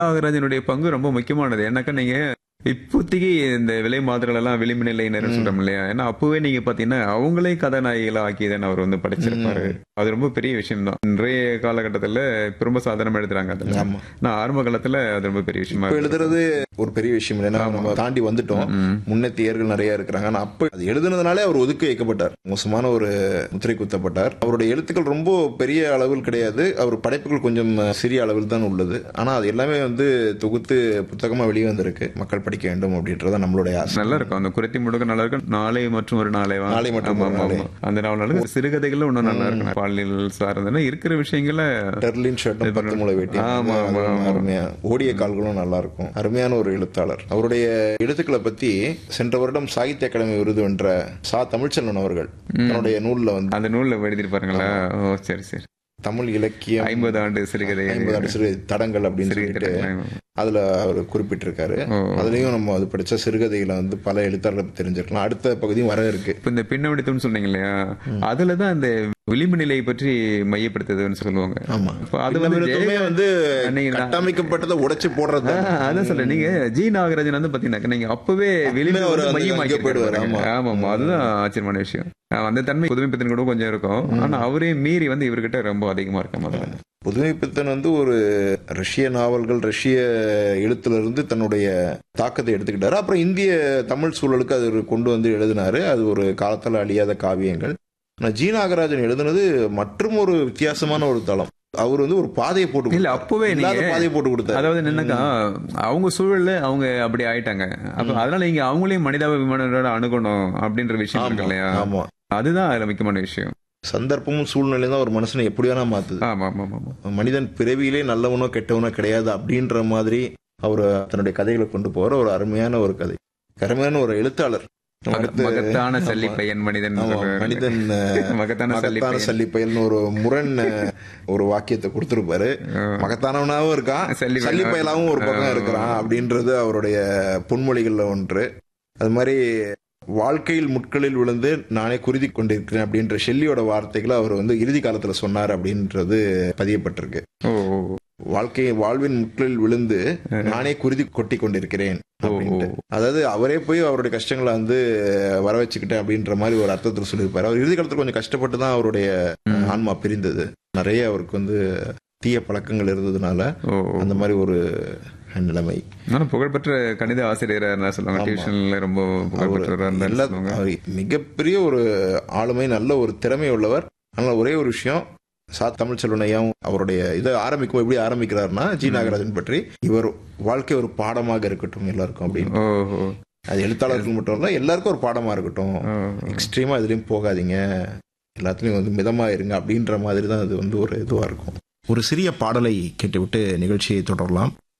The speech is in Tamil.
நாகராஜனுடைய பங்கு ரொம்ப முக்கியமானது ஏன்னாக்கா நீங்க இப்போதைக்கு இந்த விலை மாதர்கள் எல்லாம் விளிம்பு சொல்றோம் இல்லையா ஏன்னா அப்பவே நீங்க பாத்தீங்கன்னா அவங்களே கதாநாயகிகளா ஆக்கி தானே அவர் வந்து படைச்சிருப்பாரு அது ரொம்ப பெரிய விஷயம் தான் இன்றைய காலகட்டத்துல இப்ப ரொம்ப சாதாரணமா எழுதுறாங்க அதுல ஆமா நான் ஆரம்ப காலத்துல அது ரொம்ப பெரிய விஷயமா இப்ப இருக்கு. எழுதுறது ஒரு பெரிய விஷயம் இல்லை ஏன்னா நம்ம தாண்டி வந்துட்டோம் ம். முன்னேத்தியர்கள் நிறைய இருக்கிறாங்க ஆனா அப்ப அது எழுதுனதுனாலே அவர் ஒதுக்கி வைக்கப்பட்டார் மோசமான ஒரு முத்திரை குத்தப்பட்டார் அவருடைய எழுத்துக்கள் ரொம்ப பெரிய அளவில் கிடையாது அவர் படைப்புகள் கொஞ்சம் சிறிய அளவில் தான் உள்ளது ஆனா அது எல்லாமே வந்து தொகுத்து புத்தகமா வெளியே வந்திருக்கு மக்கள் படிக்க வேண்டும் அப்படின்றத நம்மளுடைய ஆசை நல்லா இருக்கும் அந்த குறைத்தி முடுக்க நல்லா இருக்கும் நாளை மற்றும் ஒரு நாளை வா. நாளை மற்றும் ஆமா, ஒரு ஆமா, நாளை. ஆமா. அந்த நாவல் நல்லா இருக்கும். சிறுகதைகளும் இன்னும் நல்லா இருக்கும் பாலியல் சார்ந்தன இருக்கிற விஷயங்களை டெர்லின் ஷர்ட்டும் பத்து முளை வெட்டி ஆமா, ஆமா, ஆமா. அருமையா ஓடிய கால்களும் நல்லா இருக்கும் அருமையான ஒரு எழுத்தாளர் அவருடைய எழுத்துக்களை பத்தி சென்ற வருடம் சாகித்ய அகாடமி விருது வென்ற சா தமிழ்ச்செல்வன் அவர்கள் தன்னுடைய நூல்ல வந்து அந்த நூல்ல எழுதிருப்பாருங்களா ஓ சரி சரி தமிழ் இலக்கியம் ஐம்பது ஆண்டு சிறுகதை ஐம்பது ஆண்டு சிறு தடங்கள் அப்படின்னு சிறுகதை சொல்லிட்டு அதுல அவர் குறிப்பிட்டிருக்காரு ஓ. அதுலயும் நம்ம அது படிச்ச சிறுகதைகளை வந்து பல எழுத்தாளர்களை பத்தி தெரிஞ்சிருக்கலாம் அடுத்த பகுதியும் வர இருக்கு இப்ப இந்த பின்னவடித்தம்னு சொன்னீங்க இல்லையா அதுலதான் அந்த விளிம்பு நிலையை பற்றி மையப்படுத்துதுன்னு சொல்லுவாங்க ஆமா இப்ப அது வந்து பின்னவடித்தமே ஜெய- வந்து நீங்க நான்- கட்டமைக்கப்பட்டதை உடைச்சு போடுறது ஆ, அதான் சொல்றேன் நீங்க ஜி நாகராஜன் வந்து பாத்தீங்கன்னா நீங்க அப்பவே விளிம்பு அவர் வந்து வந்து மையமாக்கி அங்கே போயிடுவாரு, இருக்காரு. ஆமா. ஆமா அதுதான் ஆச்சரியமான விஷயம் ஆ, அந்த தன்மை புதுமைப்பித்தன் கூட கொஞ்சம் இருக்கும் ஆனா அவரே மீறி வந்து இவர்கிட்ட ரொம்ப அதிகமா இருக்க மாதிரி புதுமை பித்தன் வந்து ஒரு ரஷ்ய நாவல்கள் ரஷ்ய எழுத்துல இருந்து தன்னுடைய தாக்கத்தை எடுத்துக்கிட்டாரு அப்புறம் இந்திய தமிழ் சூழலுக்கு அது ஒரு கொண்டு வந்து எழுதினாரு அது ஒரு காலத்தால் அழியாத காவியங்கள் ஆனா ஜி நாகராஜன் எழுதுனது மற்றும் ஒரு வித்தியாசமான ஒரு தளம் அவர் வந்து ஒரு பாதையை போட்டு இல்ல, கொடுத்தாரு. அப்பவே இல்லாத நீங்க- பாதையை போட்டு கொடுத்தாரு அதாவது என்னன்னாக்கா அவங்க சூழல்ல அவங்க அப்படி ஆயிட்டாங்க அப்ப அதனால நீங்க அவங்களையும் மனிதாபிமானோட அணுகணும் அப்படின்ற விஷயம் இருக்கு இல்லையா ஆமா அதுதான் அதுல முக்கியமான விஷயம் சந்தர்ப்பமும் சூழ்நிலையும் தான் ஒரு மனுஷனை எப்படி வேணா மாத்துது ஆமா ஆமா ஆமா ஆமா மனிதன் பிறவியிலே நல்லவனோ கெட்டவனோ கிடையாது அப்படின்ற மாதிரி அவர் தன்னுடைய கதைகளை கொண்டு போற ஒரு அருமையான ஒரு கதை அருமையான ஒரு எழுத்தாளர் மக- அடுத்து- மகத்தான சல்லி ஆமா. பையன் மனிதன் ஆமா, சொல்றாரு. மனிதன் அஹ், மகத்தான சல்லி மகத்தான பையன் சல்லிப்பயல்னு ஒரு முரண் அஹ், ஒரு வாக்கியத்தை கொடுத்திருப்பாரு மகத்தானவனாவும் இருக்கான் சல்லி சல்லி பையன். பயலாவும் ஒரு பக்கம் ஆ. இருக்கிறான் அப்படின்றது அவருடைய பொன்மொழிகள்ல ஒன்று அது மாதிரி வாழ்க்கையில் முட்களில் விழுந்து நானே குருதி கொண்டிருக்கிறேன் அப்படின்ற ஷெல்லியோட வார்த்தைகளை அவர் வந்து இறுதி காலத்துல சொன்னார் அப்படின்றது பதியப்பட்டிருக்கு ஓ ஓ, ஓ. வாழ்க்கை வாழ்வின் முட்களில் விழுந்து நானே குருதி கொட்டி கொண்டிருக்கிறேன் அப்படின்ட்டு அதாவது அவரே போய் அவருடைய கஷ்டங்களை வந்து வர வச்சுக்கிட்டேன் அப்படின்ற மாதிரி ஒரு அர்த்தத்தில் சொல்லியிருப்பாரு அவர் இறுதி காலத்துல கொஞ்சம் கஷ்டப்பட்டு தான் அவருடைய ஆன்மா பிரிந்தது நிறைய அவருக்கு வந்து தீய பழக்கங்கள் இருந்ததுனால ஓ ஓ. அந்த மாதிரி ஒரு நிலைமை ஆனா புகழ்பெற்ற கணித ஆசிரியரா இருந்தா சொல்லுவாங்க டியூஷன்ல ரொம்ப புகழ்பெற்றவரா இருந்தா எல்லா சொல்லுவாங்க அவர் மிகப்பெரிய ஒரு ஆளுமை நல்ல ஒரு திறமை உள்ளவர் ஆனால் ஒரே ஒரு விஷயம் சா தமிழ்ச்செல்வன் ஐயாவும் அவருடைய இதை ஆரம்பிக்கும் எப்படி ஆரம்பிக்கிறாருன்னா ஜி நாகராஜன் பற்றி இவர் வாழ்க்கை ஒரு பாடமாக இருக்கட்டும் எல்லாருக்கும் அப்படின்னு ஓ ஓ அது எழுத்தாளர்கள் மட்டும் இல்ல எல்லாருக்கும் ஒரு பாடமா இருக்கட்டும் ஓ. எக்ஸ்ட்ரீமா எதுலயும் போகாதீங்க எல்லாத்துலயும் வந்து மிதமா இருங்க அப்படின்ற மாதிரி தான் அது வந்து ஒரு இதுவா இருக்கும் ஒரு சிறிய பாடலை கேட்டுவிட்டு நிகழ்ச்சியை தொடரலாம்